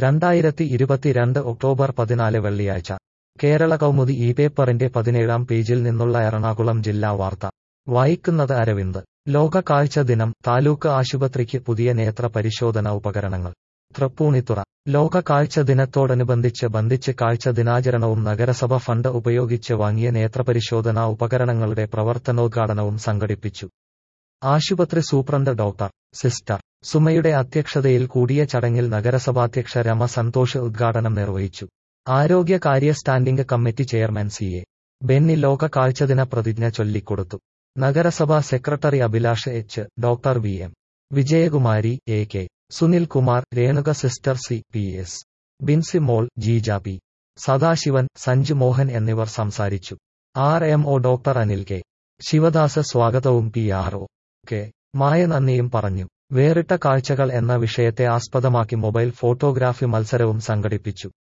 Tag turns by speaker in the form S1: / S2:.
S1: രണ്ടായിരത്തി ഇരുപത്തിരണ്ട് ഒക്ടോബർ പതിനാല് വെള്ളിയാഴ്ച കേരള കൗമുദി ഈ പേപ്പറിന്റെ പതിനേഴാം പേജിൽ നിന്നുള്ള എറണാകുളം ജില്ലാ വാർത്ത വായിക്കുന്നത് അരവിന്ദ് ലോക കാഴ്ച ദിനം താലൂക്ക് ആശുപത്രിക്ക് പുതിയ നേത്ര പരിശോധന ഉപകരണങ്ങൾ തൃപ്പൂണിത്തുറ ലോക കാഴ്ച ദിനത്തോടനുബന്ധിച്ച് ബന്ധിച്ച് കാഴ്ച ദിനാചരണവും നഗരസഭ ഫണ്ട് ഉപയോഗിച്ച് വാങ്ങിയ നേത്രപരിശോധനാ ഉപകരണങ്ങളുടെ പ്രവർത്തനോദ്ഘാടനവും സംഘടിപ്പിച്ചു ആശുപത്രി സൂപ്രണ്ട് ഡോക്ടർ സിസ്റ്റർ സുമയുടെ അധ്യക്ഷതയിൽ കൂടിയ ചടങ്ങിൽ നഗരസഭാധ്യക്ഷ രമ സന്തോഷ് ഉദ്ഘാടനം നിർവഹിച്ചു ആരോഗ്യകാര്യ standing committee chairman C A Benny ലോക കാഴ്ചദിന പ്രതിജ്ഞ ചൊല്ലിക്കൊടുത്തു നഗരസഭാ secretary Abhilash H doctor V M Vijayakumari A K Sunil Kumar Renuka sister C P S Binsi Mol Jeeja P Sadasivan Sanju Mohan എന്നിവർ സംസാരിച്ചു R M O doctor Anil K Sivadas സ്വാഗതവും P R O K Maya നന്ദിയും പറഞ്ഞു വേറിട്ട കാഴ്ചകൾ എന്ന വിഷയത്തെ ആസ്പദമാക്കി മൊബൈൽ ഫോട്ടോഗ്രാഫി മത്സരവും സംഘടിപ്പിച്ചു